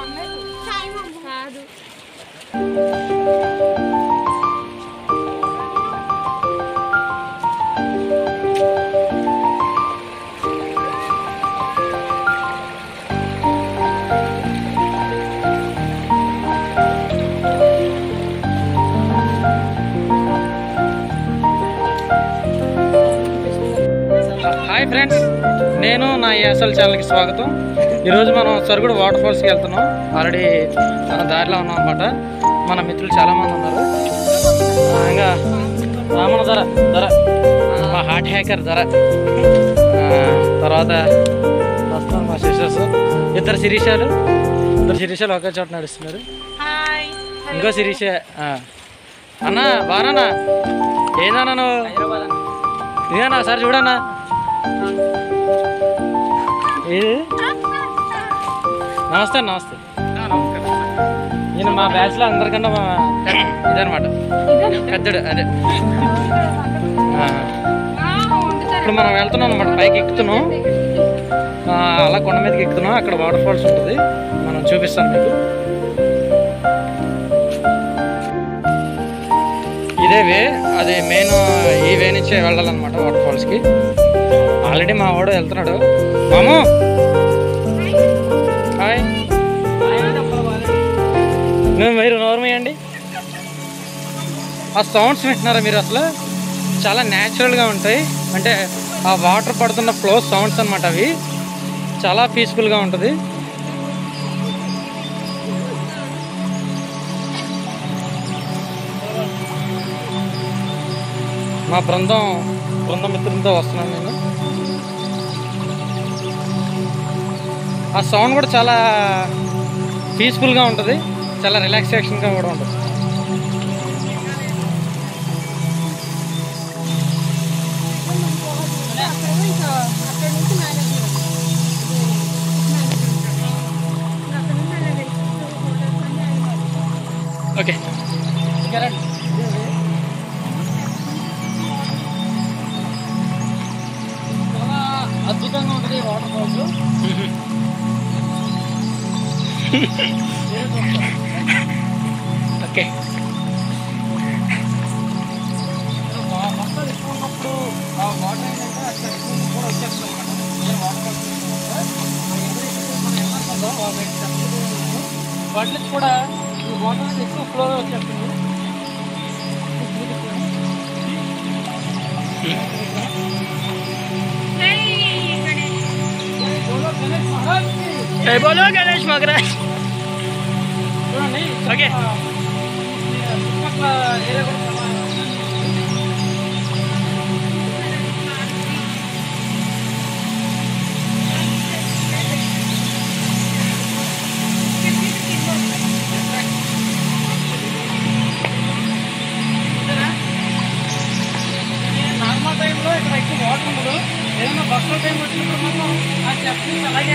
కాదు hi friends నేను నా ఎస్ఎల్ ఛానల్కి స్వాగతం ఈరోజు మనం సరుగుడు వాటర్ ఫాల్స్కి వెళ్తున్నాం ఆల్రెడీ మన దారిలో ఉన్నాం అనమాట మన మిత్రులు చాలామంది ఉన్నారు ఆ, ఇంకా రామణ ధర ధర మా హార్ట్ హ్యాకర్ ధర ఆ, తర్వాత వస్తాను మా సిస్టర్స్ ఇద్దరు శిరీషాలు ఇద్దరు శిరీషాలు ఒకే చోట నడుస్తున్నారు హాయ్ ఇంకో శిరీష ఆ. అన్నా బానా ఏదన్నా నువ్వు ఇదేనా సార్ చూడన్నా ఇది నమస్తే నమస్తే ఈయన మా బ్యాచ్లో అందరికన్నా మా ఇదనమాట పెద్దడు అదే ఆ. ఇప్పుడు మనం వెళ్తున్నాం అనమాట పైకి ఎక్కుతున్నాం ఆ, అలా కొండ మీదకి ఎక్కుతున్నాం అక్కడ వాటర్ ఫాల్స్ ఉంటుంది మనం చూపిస్తాను మీకు ఇదే వే అది మెయిన్ ఈ వే నుంచే వెళ్ళాలన్నమాట వాటర్ ఫాల్స్కి ఆల్రెడీ మా వాడు వెళ్తున్నాడు మాము హాయ్ మేము మీరు నోర్మయ్యండి ఆ సౌండ్స్ వింటున్నారా మీరు అసలు చాలా న్యాచురల్గా ఉంటాయి అంటే ఆ వాటర్ పడుతున్న ఫ్లో సౌండ్స్ అన్నమాట అవి చాలా పీస్ఫుల్గా ఉంటుంది మా బృందం బృంద మిత్రులతో వస్తున్నాను నేను ఆ సౌండ్ కూడా చాలా పీస్ఫుల్గా ఉంటుంది చాలా రిలాక్సేషన్గా కూడా ఉంటుంది ఓకే చాలా అద్భుతంగా ఉంటుంది వాటర్ ఫాల్స్ ఓకే వర్షాలు ఎక్కువ ఉన్నప్పుడు ఆ వాటర్ ఏంటంటే అక్కడ ఎక్కువ కూడా వచ్చేస్తుంది నేను వాటర్ ఫాల్స్ వాటి నుంచి కూడా ఈ వాటర్ అనేది ఎక్కువ ఫ్లో వచ్చేస్తుంది జై బోలో గణేష్ మగరాజ్ చూడండి ఓకే చుట్టుపక్కల ఏరియా కూడా చాలా నార్మల్ టైంలో ఇక్కడ ఎక్కువ వాటర్ ఉండదు ఏదైనా బస్సులో టైం వచ్చినప్పుడు మాత్రం ఆ చెప్ నుంచి అలాగే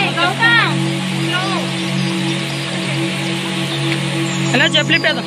ఎలా చెప్పలే పేద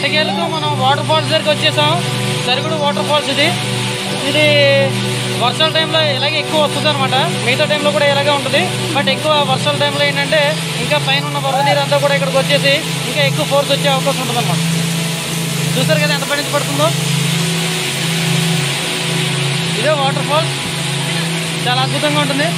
ఎట్టకేలకు మనం వాటర్ ఫాల్స్ దగ్గరికి వచ్చేసాం సరుగుడు వాటర్ ఫాల్స్ ఇది ఇది వర్షాల టైంలో ఇలాగే ఎక్కువ వస్తుంది అనమాట మిగతా టైంలో కూడా ఇలాగే ఉంటుంది బట్ ఎక్కువ వర్షాల టైంలో ఏంటంటే ఇంకా పైన ఉన్న వరద నీరు అంతా కూడా ఇక్కడికి వచ్చేసి ఇంకా ఎక్కువ ఫోర్స్ వచ్చే అవకాశం ఉంటుంది అనమాట చూసారు కదా ఎంత పడి నుంచి పడుతుందో ఇదే వాటర్ ఫాల్స్ చాలా అద్భుతంగా ఉంటుంది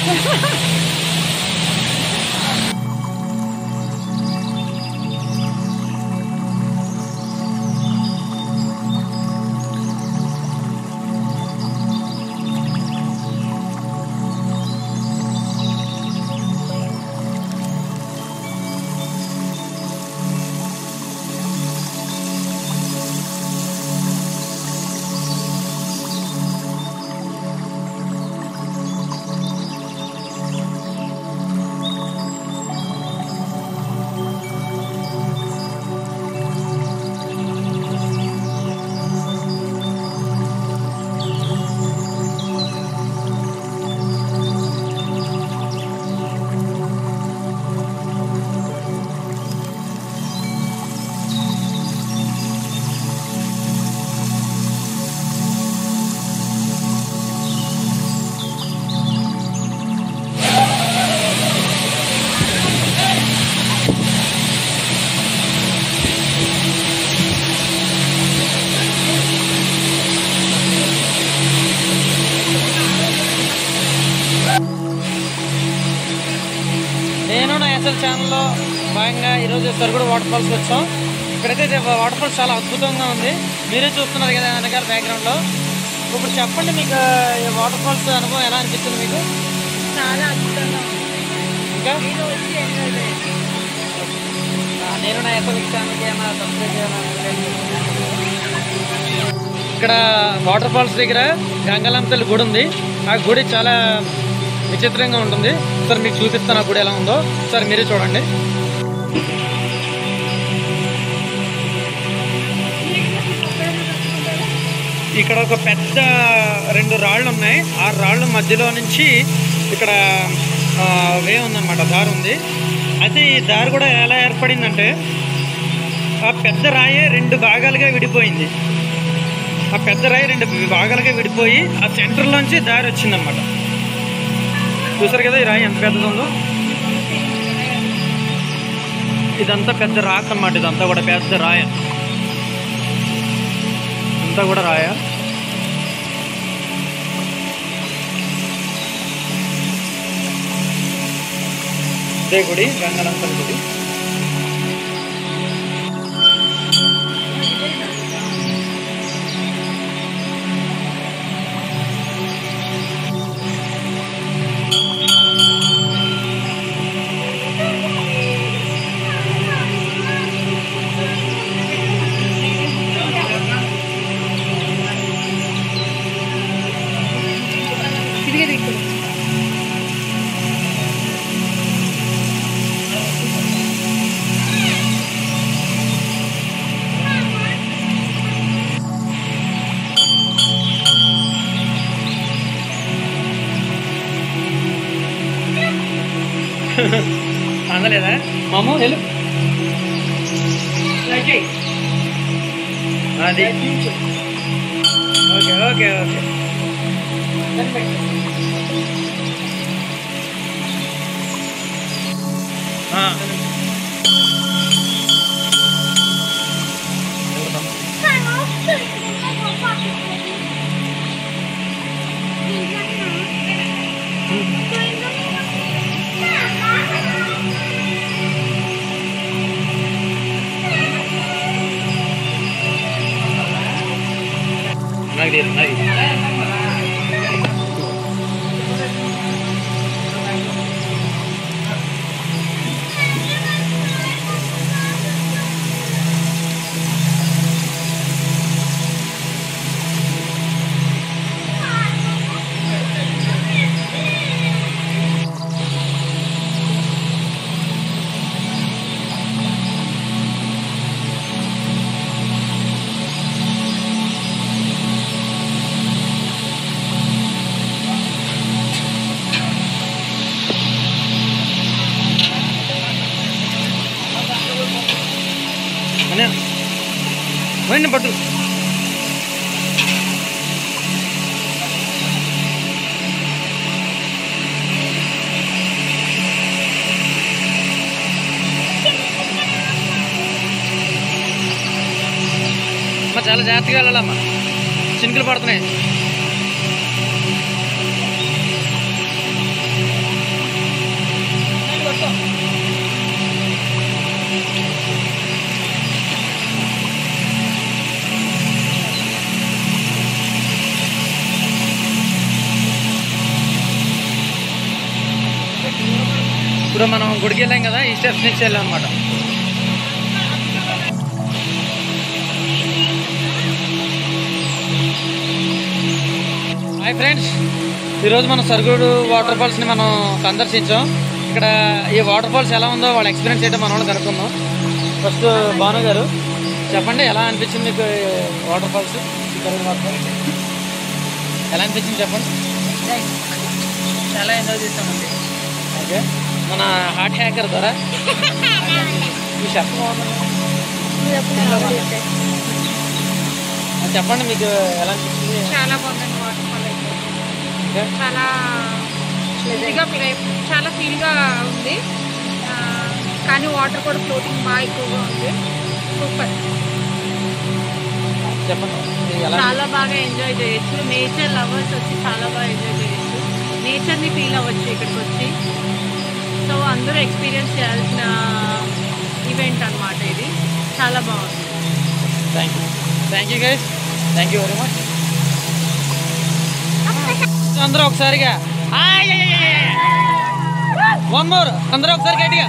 నేను నా ఎస్ఎల్ ఛానల్లో భాగంగా ఈరోజు సరుగుడు వాటర్ ఫాల్స్ వచ్చాం ఇక్కడైతే ఇది వాటర్ ఫాల్స్ చాలా అద్భుతంగా ఉంది మీరే చూస్తున్నారు కదా వెనకాల బ్యాక్గ్రౌండ్లో ఇప్పుడు చెప్పండి మీకు ఈ వాటర్ ఫాల్స్ అనుభవం ఎలా అనిపిస్తుంది మీకు చాలా అద్భుతంగా ఉంది ఇంకా మీరు వచ్చి ఎంజాయ్ చేయండి ఆ, నేను నా ఎస్ఎల్ ఛానల్కి ఏమైనా సబ్స్క్రైబ్ చేయాలని ఇక్కడ వాటర్ ఫాల్స్ దగ్గర గంగలం తల్లి గుడి ఉంది ఆ గుడి చాలా విచిత్రంగా ఉంటుంది సార్ మీకు చూపిస్తాను ఆ గుడి ఎలా ఉందో సార్ మీరే చూడండి ఇక్కడ ఒక పెద్ద రెండు రాళ్ళు ఉన్నాయి ఆ రాళ్ళ మధ్యలో నుంచి ఇక్కడ ఆ, వే ఉందన్నమాట దారి ఉంది అయితే ఈ దారి కూడా ఎలా ఏర్పడిందంటే ఆ పెద్ద రాయే రెండు భాగాలుగా విడిపోయింది ఆ పెద్ద రాయి రెండు భాగాలుగా విడిపోయి ఆ సెంటర్లోంచి దారి వచ్చిందన్నమాట చూసారు కదా ఈ రాయి ఎంత పెద్దది ఉందో ఇదంతా పెద్ద రాక్ అన్నమాట ఇదంతా కూడా పెద్ద రాయ అంతా కూడా రాయ ఇదే గుడి గంగనంతల గుడి తిరిగి ఇక్కడ అందలేదా మామ వెళ్ళు అది ఓకే ఓకే ఓకే ఆ. నాకు తెలియదు నాకు అనే పోయింది పట్టు అమ్మ చాలా జాగ్రత్తగా వెళ్ళాలమ్మా చినుకులు పడుతున్నాయి ఇప్పుడు మనం గుడికి వెళ్ళాం కదా ఈ స్టెప్స్ నుంచి వెళ్ళాం అనమాట హాయ్ ఫ్రెండ్స్ ఈరోజు మనం సరుగుడు వాటర్ ఫాల్స్ని మనం సందర్శించాం ఇక్కడ ఈ వాటర్ ఫాల్స్ ఎలా ఉందో వాళ్ళ ఎక్స్పీరియన్స్ అయితే మన వాళ్ళు కనుక్కుందాం ఫస్ట్ భాను గారు చెప్పండి ఎలా అనిపించింది మీకు ఈ వాటర్ ఫాల్స్ ఈ సరుగుడు వాటర్ ఫాల్స్ ఎలా అనిపించింది చెప్పండి చాలా ఎంజాయ్ చేస్తామండి ఓకే మన హార్ట్ హ్యాకర్ ద్వారా మీ చెప్పండి చెప్పండి మీకు ఎలా అనిపించింది చాలా బాగుందండి వాటర్ ఫాల్ అయితే ఓకే చాలా ఇదిగా ఫీల్ అయి చాలా ఫీల్గా ఉంది ఆ, కానీ వాటర్ కూడా ఫ్లోటింగ్ బాగా ఎక్కువగా ఉంది సూపర్ చెప్పండి మీకు ఎలా చాలా బాగా ఎంజాయ్ చేయొచ్చు నేచర్ లవర్స్ వచ్చి చాలా బాగా ఎంజాయ్ చేయొచ్చు నేచర్ని ఫీల్ అవ్వచ్చు ఇక్కడికి వచ్చి సో అందరూ ఎక్స్పీరియన్స్ చేయాల్సిన ఈవెంట్ అన్నమాట ఇది చాలా బాగుంది thank you thank you guys thank you very much అందరూ ఒకసారిగా వన్ మోర్ అందరూ ఒకసారి గట్టిగా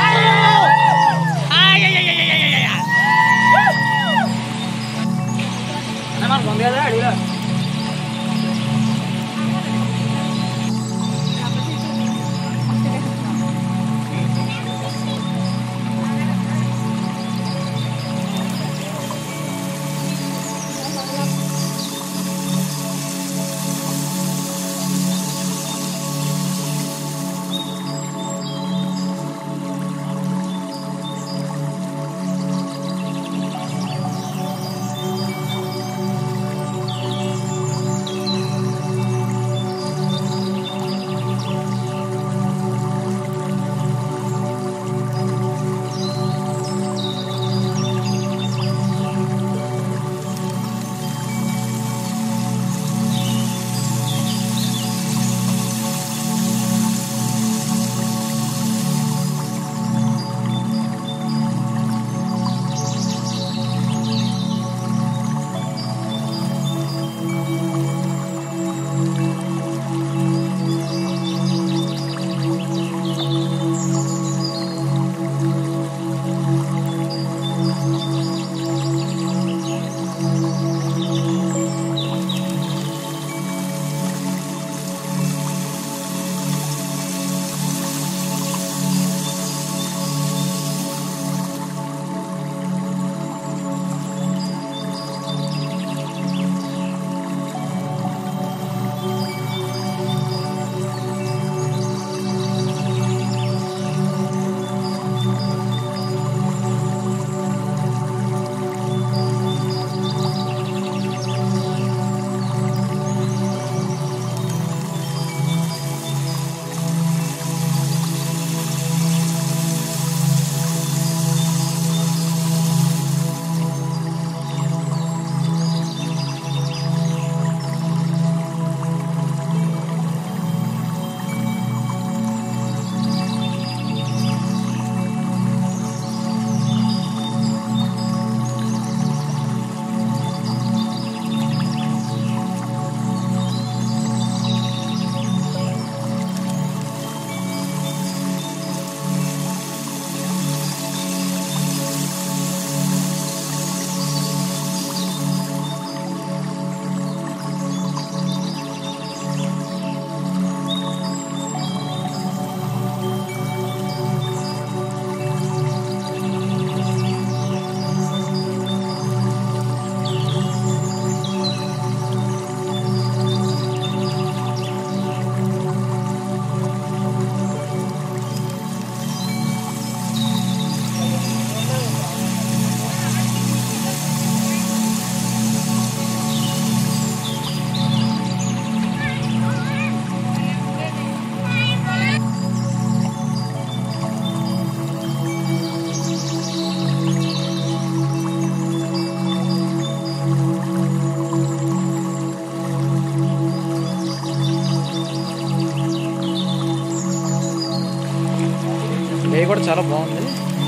డే కూడా చాలా బాగుంది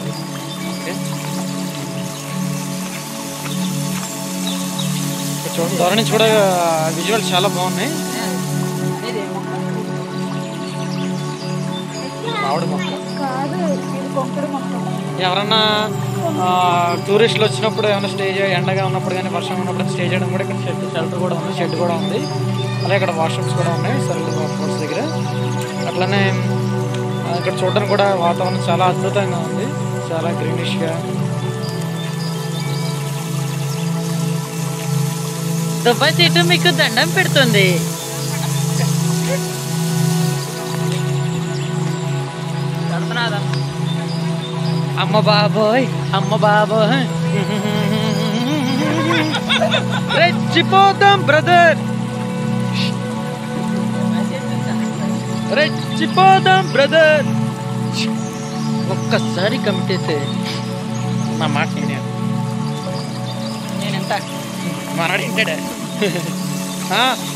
ఓకే ఇక్కడ చూడండి దూరం నుంచి కూడా విజువల్స్ చాలా బాగున్నాయి మా మామిడి మొక్క కాదు ఇది కొంకుడు మొక్క ఎవరన్నా ఆ, టూరిస్టులు వచ్చినప్పుడు ఏమైనా స్టే చే ఎండగా ఉన్నప్పుడు కానీ వర్షం ఉన్నప్పుడు స్టే చేయడం కూడా ఇక్కడ షెడ్ షెల్టర్ కూడా ఉంది షెడ్ కూడా ఉంది అలాగే ఇక్కడ వాష్రూమ్స్ కూడా ఉన్నాయి సర్వీస్ వాటర్ఫాల్స్ దగ్గర అట్లనే ఆ, ఇక్కడ చూడడానికి కూడా వాతావరణం చాలా అద్భుతంగా ఉంది చాలా గ్రీనిష్గా దుబాయ్ సీటు మీకు దండం పెడుతుంది అమ్మ బాబోయ్ అమ్మ బాబోయ్ రెచ్చిపోదాం బ్రదర్ రెచ్చిపోదాం బ్రదర్ ఒక్కసారి కమిటేస్తే నా మాట నేనే నేను ఎంత మనడు ఏంటాడు